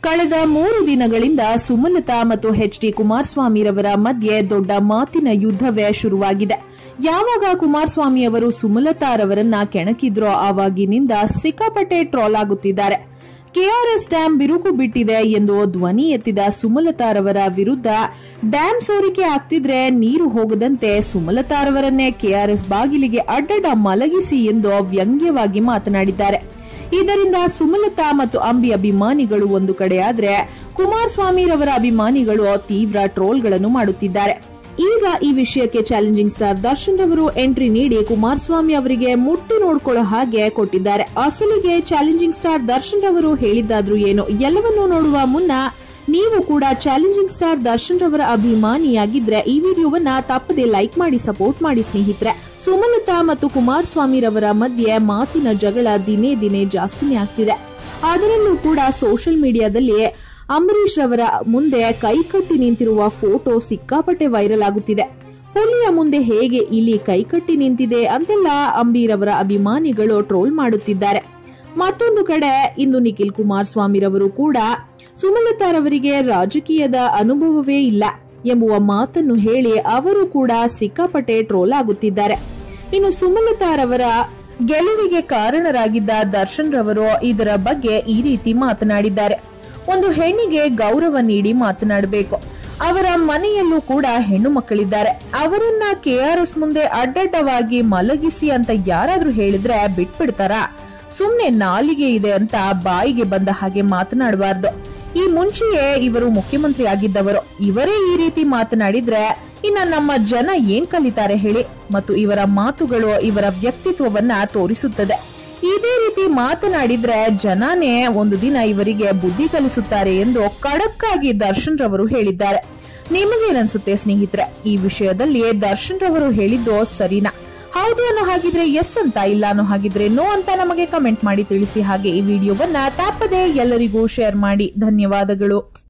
ಕಳೆದ ಮೂರು ದಿನಗಳಿಂದ ಸುಮಲತಾ ಮತ್ತು ಎಚ್ ಡಿ ಕುಮಾರಸ್ವಾಮಿರವರ ಮಧ್ಯೆ ದೊಡ್ಡ ಮಾತಿನ ಯುದ್ಧವೇ ಶುರುವಾಗಿದೆ ಯಾವಾಗ ಕುಮಾರಸ್ವಾಮಿ ಅವರು ಸುಮಲತಾರವರನ್ನ ಕೆಣಕಿದ್ರೋ ಆವಾಗಿನಿಂದ ಸಿಕ್ಕಾಪಟ್ಟೆ ಟ್ರೋಲ್ ಆಗುತ್ತಿದ್ದಾರೆ ಕೆಆರ್ಎಸ್ ಡ್ಯಾಂ ಬಿರುಕು ಬಿಟ್ಟಿದೆ ಎಂದು ಧ್ವನಿ ಎತ್ತಿದ ಸುಮಲತಾರವರ ವಿರುದ್ಧ ಡ್ಯಾಂ ಸೋರಿಕೆ ಆಗ್ತಿದ್ರೆ ನೀರು ಹೋಗದಂತೆ ಸುಮಲತಾರವರನ್ನೇ ಕೆಆರ್ಎಸ್ ಬಾಗಿಲಿಗೆ ಅಡ್ಡಡ ಮಲಗಿಸಿ ಎಂದು ವ್ಯಂಗ್ಯವಾಗಿ ಮಾತನಾಡಿದ್ದಾರೆ ಇದರಿಂದ ಸುಮಲತಾ ಮತ್ತು ಅಂಬಿ ಅಭಿಮಾನಿಗಳು ಒಂದು ಕಡೆಯಾದ್ರೆ ಕುಮಾರಸ್ವಾಮಿರವರ ಅಭಿಮಾನಿಗಳು ತೀವ್ರ ಟ್ರೋಲ್ಗಳನ್ನು ಮಾಡುತ್ತಿದ್ದಾರೆ ಈಗ ಈ ವಿಷಯಕ್ಕೆ ಚಾಲೆಂಜಿಂಗ್ ಸ್ಟಾರ್ ದರ್ಶನ್ ರವರು ಎಂಟ್ರಿ ನೀಡಿ ಕುಮಾರಸ್ವಾಮಿ ಅವರಿಗೆ ಮುಟ್ಟಿ ನೋಡ್ಕೊಳ್ಳೋ ಹಾಗೆ ಕೊಟ್ಟಿದ್ದಾರೆ ಅಸಲಿಗೆ ಚಾಲೆಂಜಿಂಗ್ ಸ್ಟಾರ್ ದರ್ಶನ್ ರವರು ಹೇಳಿದ್ದಾದ್ರೂ ಏನು ಎಲ್ಲವನ್ನೂ ನೋಡುವ ಮುನ್ನ ನೀವು ಕೂಡ ಚಾಲೆಂಜಿಂಗ್ ಸ್ಟಾರ್ ದರ್ಶನ್ ರವರ ಅಭಿಮಾನಿಯಾಗಿದ್ರೆ ಈ ವಿಡಿಯೋವನ್ನ ತಪ್ಪದೆ ಲೈಕ್ ಮಾಡಿ ಸಪೋರ್ಟ್ ಮಾಡಿ ಸ್ನೇಹಿತರೆ ಸುಮಲತಾ ಮತ್ತು ಕುಮಾರಸ್ವಾಮಿ ರವರ ಮಧ್ಯೆ ಮಾತಿನ ಜಗಳ ದಿನೇ ದಿನೇ ಜಾಸ್ತಿನೇ ಆಗ್ತಿದೆ ಅದರಲ್ಲೂ ಕೂಡ ಸೋಷಿಯಲ್ ಮೀಡಿಯಾದಲ್ಲಿ ಅಂಬರೀಶ್ ರವರ ಮುಂದೆ ಕೈಕಟ್ಟಿ ನಿಂತಿರುವ ಫೋಟೋ ಸಿಕ್ಕಾಪಟ್ಟೆ ವೈರಲ್ ಆಗುತ್ತಿದೆ ಹುಲಿಯ ಮುಂದೆ ಹೇಗೆ ಇಲಿ ಕೈಕಟ್ಟಿ ನಿಂತಿದೆ ಅಂತೆಲ್ಲ ಅಂಬೀರವರ ಅಭಿಮಾನಿಗಳು ಟ್ರೋಲ್ ಮಾಡುತ್ತಿದ್ದಾರೆ ಮತ್ತೊಂದು ಕಡೆ ಇಂದು ನಿಖಿಲ್ ಕುಮಾರಸ್ವಾಮಿರವರು ಕೂಡ ಸುಮಲತಾರವರಿಗೆ ರಾಜಕೀಯದ ಅನುಭವವೇ ಇಲ್ಲ ಎಂಬುವ ಮಾತನ್ನು ಹೇಳಿ ಅವರು ಕೂಡ ಸಿಕ್ಕಾಪಟ್ಟೆ ಟ್ರೋಲ್ ಆಗುತ್ತಿದ್ದಾರೆ ಇನ್ನು ಸುಮಲತಾರವರ ಗೆಲುವಿಗೆ ಕಾರಣರಾಗಿದ್ದ ದರ್ಶನ್ ರವರು ಇದರ ಬಗ್ಗೆ ಈ ರೀತಿ ಮಾತನಾಡಿದ್ದಾರೆ ಒಂದು ಹೆಣ್ಣಿಗೆ ಗೌರವ ನೀಡಿ ಮಾತನಾಡಬೇಕು ಅವರ ಮನೆಯಲ್ಲೂ ಕೂಡ ಹೆಣ್ಣು ಮಕ್ಕಳಿದ್ದಾರೆ ಅವರನ್ನ ಕೆಆರ್ಎಸ್ ಮುಂದೆ ಅಡ್ಡಡ್ಡವಾಗಿ ಮಲಗಿಸಿ ಅಂತ ಯಾರಾದ್ರೂ ಹೇಳಿದ್ರೆ ಬಿಟ್ಬಿಡ್ತಾರಾ ಸುಮ್ನೆ ನಾಲಿಗೆ ಇದೆ ಅಂತ ಬಾಯಿಗೆ ಬಂದ ಹಾಗೆ ಮಾತನಾಡಬಾರ್ದು ಈ ಮುಂಚೆಯೇ ಇವರು ಮುಖ್ಯಮಂತ್ರಿ ಆಗಿದ್ದವರು ಇವರೇ ಈ ರೀತಿ ಮಾತನಾಡಿದ್ರೆ ಇನ್ನ ನಮ್ಮ ಜನ ಏನ್ ಕಲಿತಾರೆ ಹೇಳಿ ಮತ್ತು ಇವರ ಮಾತುಗಳು ಇವರ ವ್ಯಕ್ತಿತ್ವವನ್ನ ತೋರಿಸುತ್ತದೆ ಇದೇ ರೀತಿ ಮಾತನಾಡಿದ್ರೆ ಜನನೇ ಒಂದು ದಿನ ಇವರಿಗೆ ಬುದ್ಧಿ ಕಲಿಸುತ್ತಾರೆ ಎಂದು ಖಡಕ್ ಆಗಿ ದರ್ಶನ್ ರವರು ಹೇಳಿದ್ದಾರೆ ನಿಮಗೇನನ್ಸುತ್ತೆ ಸ್ನೇಹಿತರೆ ಈ ವಿಷಯದಲ್ಲಿ ದರ್ಶನ್ ರವರು ಹೇಳಿದ್ದು ಸರಿನಾ ಹೌದು ಅನ್ನೋ ಹಾಗಿದ್ರೆ ಎಸ್ ಅಂತ ಇಲ್ಲ ಅನ್ನೋ ಹಾಗಿದ್ರೆ ನೋ ಅಂತ ನಮಗೆ ಕಮೆಂಟ್ ಮಾಡಿ ತಿಳಿಸಿ ಹಾಗೆ ಈ ವಿಡಿಯೋವನ್ನ ತಪ್ಪದೆ ಎಲ್ಲರಿಗೂ ಶೇರ್ ಮಾಡಿ ಧನ್ಯವಾದಗಳು